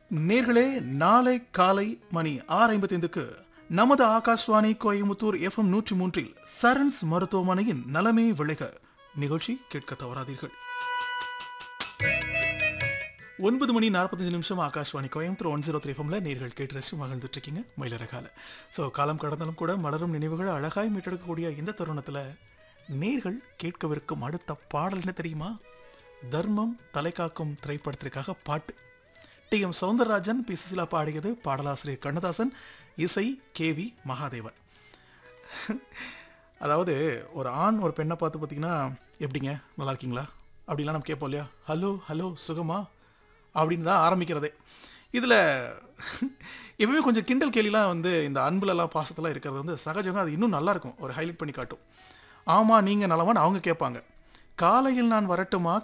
நேர்களே நாளை காலை மணி ஆறு ஐம்பத்தைந்துக்கு நமது ஆகாஷ்வாணி கோயம்புத்தூர் எஃப்எம் நூற்றி மூன்றில் சரண்ஸ் மருத்துவமனையின் நலமே விளைக நிகழ்ச்சி கேட்க தவறாதீர்கள் ஒன்பது மணி நாற்பத்தஞ்சு நிமிஷம் Akashvani Coimbatore one zero three ஃபம்ல நேர்கள் கேட்டு ரசிச்சு மகிழ்ந்துட்டு இருக்கீங்க மயிலரகால ஸோ காலம் கடந்தாலும் கூட மலரும் நினைவுகள் அழகாய் மீட்டெடுக்கக்கூடிய இந்த தருணத்தில் நேர்கள் கேட்கவிருக்கும் அடுத்த பாடல் என்ன தெரியுமா தர்மம் தலை காக்கும் திரைப்படத்திற்காக பாட்டு T M Soundararajan P Susheela பாடியது பாடலாசிரியர் கண்ணதாசன் இசை கே வி மகாதேவன் அதாவது ஒரு ஆண் ஒரு பெண்ணை பார்த்து பார்த்தீங்கன்னா எப்படிங்க நல்லா இருக்கீங்களா அப்படிலாம் நம்ம கேட்போம் இல்லையா ஹலோ ஹலோ சுகமா அப்படின்னு தான் ஆரம்பிக்கிறதே இதில் எப்பவுமே கொஞ்சம் கிண்டல் கேலிலாம் வந்து இந்த அன்புலலாம் பாசத்தெல்லாம் இருக்கிறது வந்து சகஜங்க அது இன்னும் நல்லா இருக்கும் ஒரு ஹைலைட் பண்ணி காட்டும் ஆமாம் நீங்கள் நலமான்னு அவங்க கேட்பாங்க காலையில் நான் வரட்டுமா